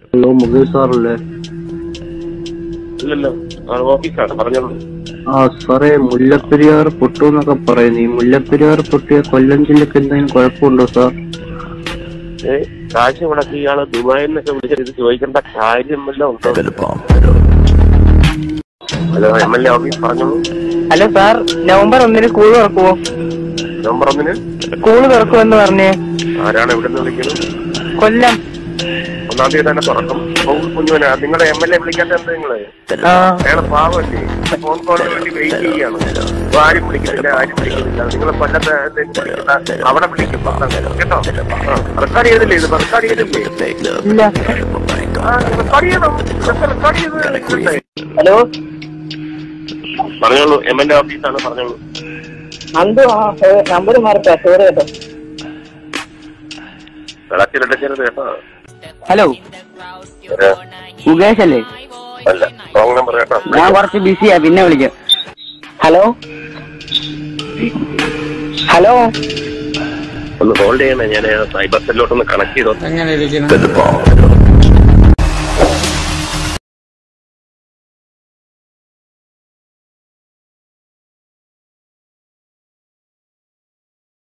hello Mukesh സാറല്ലേ ഇല്ലല്ലോ ആ ഓഫീസാണ് പറഞ്ഞോളൂ ആ സാറേ മുല്ലപ്പെരിയാർ പൊട്ടു എന്നൊക്കെ പറയുന്നു ഈ മുല്ലപ്പെരിയാർ പൊട്ടിയ കൊല്ലം ജില്ലക്ക് എന്തെങ്കിലും കുഴപ്പമുണ്ടോ സാർ ഏ കാശ് മുടക്കി ഇയാള് ദുബായിൽ നിന്നൊക്കെ വിളിച്ചിട്ട് ഇത് ചോദിക്കേണ്ട കാര്യം വല്ലതും ഉണ്ടോ hello M L A office പറഞ്ഞോളൂ ഹലോ സാർ നവംബർ ഒന്നിന് സ്കൂൾ തുറക്കുമോ നമ്പർ ഒന്നിന് സ്കൂൾ തുറക്കുമെന്ന് പറഞ്ഞേ ആരാണ് ഇവിടെ നിന്ന് വിളിക്കുന്നത് കൊല്ലം ഒന്നാം തീയതി തന്നെ തുറക്കും പൗൾ കുഞ്ഞുവനാ നിങ്ങളുടെ എം എൽ എ വിളിക്കാത്ത എന്താ നിങ്ങള് ആ അയാളെ പാവല്ലേ ഫോൺ കോളിന് വേണ്ടി വെയിറ്റ് ചെയ്യാണ് ഇപ്പൊ ആരും വിളിക്കുന്നില്ല ആരും വിളിക്കുന്നില്ല നിങ്ങൾ കൊല്ലത്തെ എന്തെങ്കിലും വിളിക്കുന്ന അവിടെ വിളിക്കും കേട്ടോ റെക്കോർഡ് ചെയ്തില്ലേ ഇത് റെക്കോർഡ് ചെയ്തില്ലേ ഇല്ല റെക്കോർഡ് ചെയ്യണം റെക്കോർഡ് ചെയ്ത് ഹലോ പറഞ്ഞോളൂ എം എൽ എ ഓഫീസാണ് പറഞ്ഞോളൂ അന്തു നമ്പർ മാറിട്ടാ സോറി കേട്ടോ വിളച്ചിരട്ടച്ചരുത് കേട്ടോ ഹലോ ഏ, മുകേഷ് അല്ലേ അല്ല റോങ് നമ്പർ കേട്ടോ ഞാൻ കുറച്ച് ബിസിയാ പിന്നെ വിളിക്കാം ഹലോ ഹലോ ഒന്ന് ഹോൾഡ് ചെയ്യണേ ഞാൻ സൈബർ സെല്ലോട്ടൊന്ന് കണക്ട് ചെയ്തോ എങ്ങനെ ഇരിക്കുന്നു